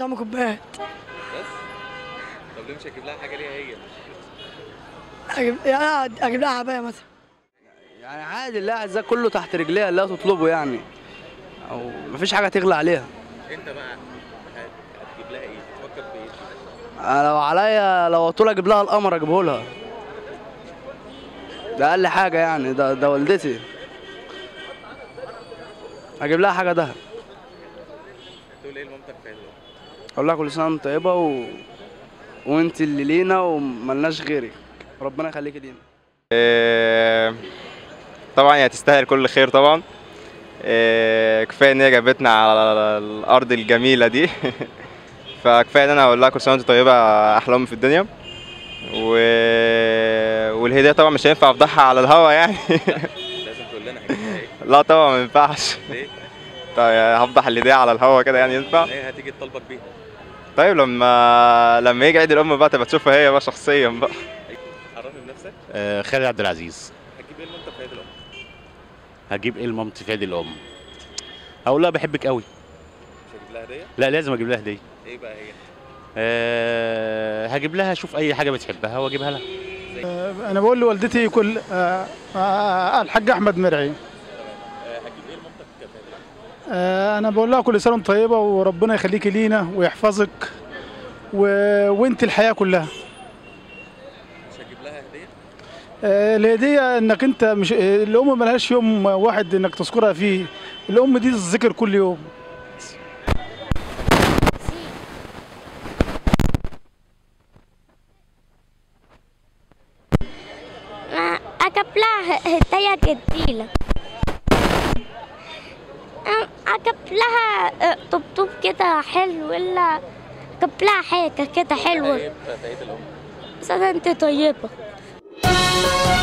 طعم كوبايات بس طب ليه مش هتجيب لها حاجه ليها هي اجيب يعني اجيب لها عبايه مثلا يعني عادي اللي عايزاه كله تحت رجليها اللي هي تطلبه يعني او مفيش حاجه تغلى عليها انت بقى هت- هتجيب لها ايه تفكر في ايه انا لو عليا لو طول اجيب لها القمر اجيبه لها ده اقل حاجه يعني ده ده والدتي اجيب لها حاجه دهب تقول ايه لمامتك في عيد الام اقول لها كل سنه وانت طيبه و... وانت اللي لينا وملناش غيرك ربنا يخليكي لينا آه، طبعا هي تستاهل كل خير طبعا آه، كفايه ان هي جابتنا على الارض الجميله دي فكفايه ان انا اقول لها كل سنه وانت طيبه احلى ام في الدنيا و... والهديه طبعا مش هينفع افضحها على الهوا يعني لازم تقول لنا هتجيب لها ايه لا طبعا ما ينفعش ليه طيب هفضح الهديه على الهوا كده يعني ينفع هي هتيجي تطالبك بيها طيب لما لما يجي عيد الام بقى تبقى تشوفها هي بقى شخصيا بقى عرفني بنفسك آه، خالد عبد العزيز هتجيب ايه لمامتك في عيد الام هجيب ايه لمامتي في عيد الام هقول لها بحبك قوي مش هتجيب لها هديه لا لازم اجيب لها هديه ايه بقى هي أه هجيب لها اشوف اي حاجه بتحبها واجيبها لها انا بقول لوالدتي كل آه، آه، الحاج احمد مرعي آه، هتجيب ايه لمامتك في عيد الام آه، انا بقول لها كل سنه وانت طيبه وربنا يخليكي لينا ويحفظك و... وانت الحياه كلها مش هتجيب لها هديه آه، الهديه انك انت مش آه، الام ملهاش يوم واحد انك تذكرها فيه الام دي تذكر كل يوم أجيب لها هدية جديدة أجيب لها طبطوب كده حلو إلا أجيب لها حاجة كده ايه حلوة في في عيد الام بس أنت طيبة